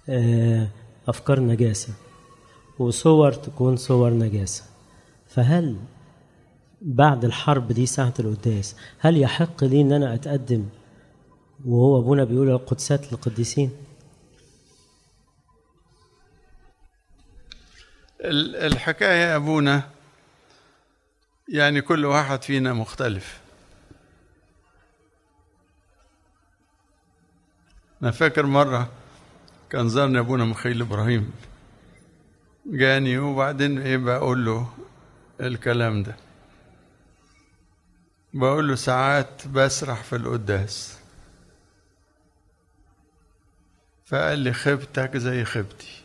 آه، أفكار نجاسة وصور تكون صور نجاسة فهل بعد الحرب دي ساعة القداس هل يحق لي إن أنا أتقدم وهو أبونا بيقول القدسات للقديسين ال- الحكاية يا أبونا يعني كل واحد فينا مختلف أنا فاكر مرة كان زارني أبونا مخيل إبراهيم جاني وبعدين إيه بقول له الكلام ده بقول له ساعات بسرح في القداس فقال لي خيبتك زي خيبتي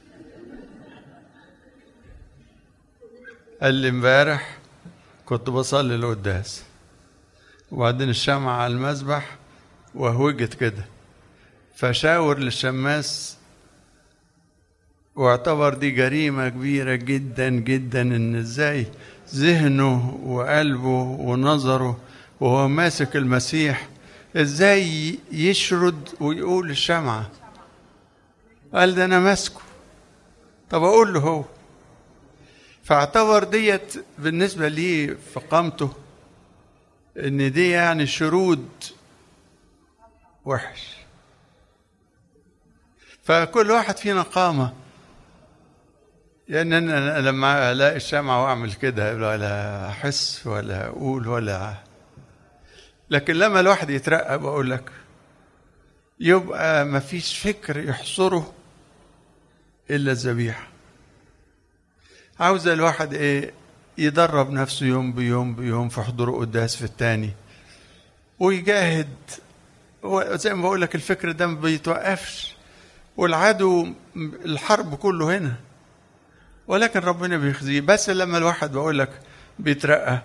قال لي امبارح كنت بصلي القداس وبعدين الشمعة على المذبح وهوجت كده فشاور للشماس واعتبر دي جريمة كبيرة جدا جدا ان ازاي ذهنه وقلبه ونظره وهو ماسك المسيح ازاي يشرد ويقول الشمعة قال ده انا ماسكه طب اقول له هو فاعتبر ديت بالنسبة لي في قامته ان دي يعني شرود وحش فكل واحد فينا قامة يعني أنا لما ألاقي الشمعة وأعمل كده ولا أحس ولا أقول ولا لكن لما الواحد يترقى بقول لك يبقى ما فيش فكر يحصره إلا الذبيحة عاوز الواحد إيه يدرب نفسه يوم بيوم بيوم في حضور قداس في التاني ويجاهد هو زي ما بقول لك الفكر ده ما بيتوقفش والعدو الحرب كله هنا ولكن ربنا بيخزيه بس لما الواحد بقول لك بيترقى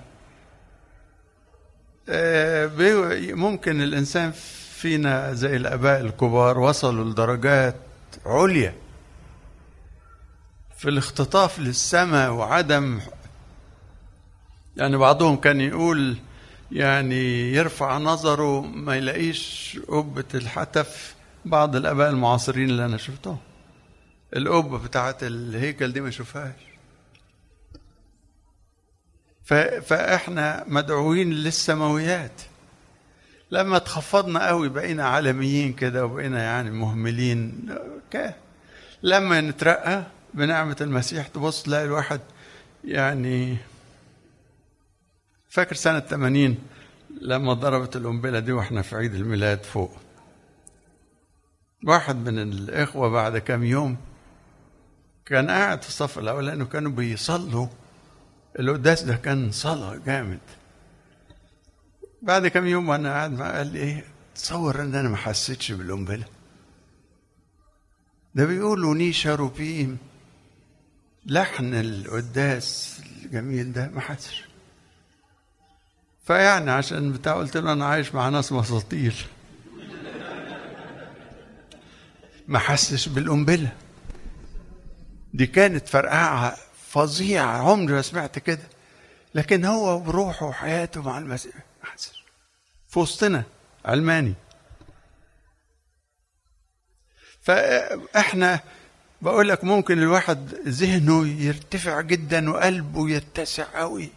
آه، بي- ممكن الانسان فينا زي الاباء الكبار وصلوا لدرجات عليا في الاختطاف للسماء وعدم يعني بعضهم كان يقول يعني يرفع نظره ما يلاقيش قبة الحتف بعض الآباء المعاصرين اللي أنا شفتهم القبة بتاعت الهيكل دي ما يشوفهاش ف- فإحنا مدعوين للسماويات لما تخفضنا قوي بقينا عالميين كده وبقينا يعني مهملين ك- لما نترقى بنعمة المسيح تبص تلاقي الواحد يعني فاكر سنة 80 لما ضربت القنبلة دي واحنا في عيد الميلاد فوق واحد من الإخوة بعد كام يوم كان قاعد في الصف الأول لأنه كانوا بيصلوا القداس ده كان صلاة جامد بعد كام يوم وأنا قاعد معاه قال لي إيه تصور إن أنا ما حسيتش بالقنبلة ده بيقولوا نيشا روبيم لحن القداس الجميل ده ما حسش فيعني عشان بتاع قلت له انا عايش مع ناس مساطيل ما حسش بالقنبله دي كانت فرقعه فظيعه عمري ما سمعت كده لكن هو بروحه وحياته مع المسيح ما حسش في وسطنا علماني فاحنا بقول لك ممكن الواحد ذهنه يرتفع جدا وقلبه يتسع قوي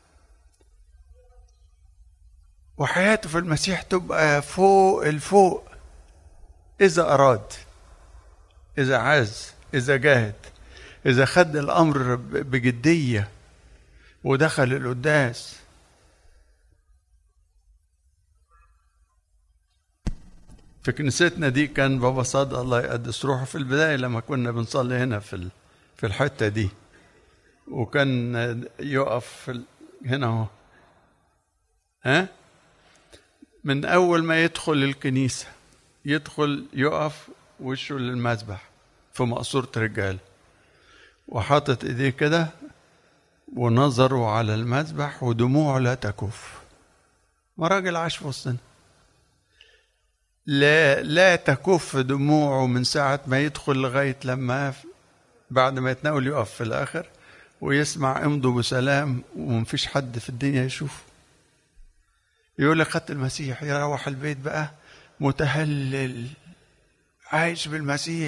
وحياته في المسيح تبقى فوق الفوق إذا أراد إذا عاز إذا جاهد إذا خد الأمر بجدية ودخل القداس في كنيستنا دي كان بابا صاد الله يقدس روحه في البداية لما كنا بنصلي هنا في ال- في الحتة دي وكان يقف في ال- هنا اهو ها من أول ما يدخل الكنيسة يدخل يقف وشه للمذبح في مقصورة رجال وحاطط ايديه كده ونظره على المذبح ودموعه لا تكف ما راجل عاش في وسطنا لا لا تكف دموعه من ساعة ما يدخل لغاية لما بعد ما يتناول يقف في الآخر ويسمع امضوا بسلام ومفيش حد في الدنيا يشوفه يقول لك خدت المسيح يروح البيت بقى متهلل عايش بالمسيح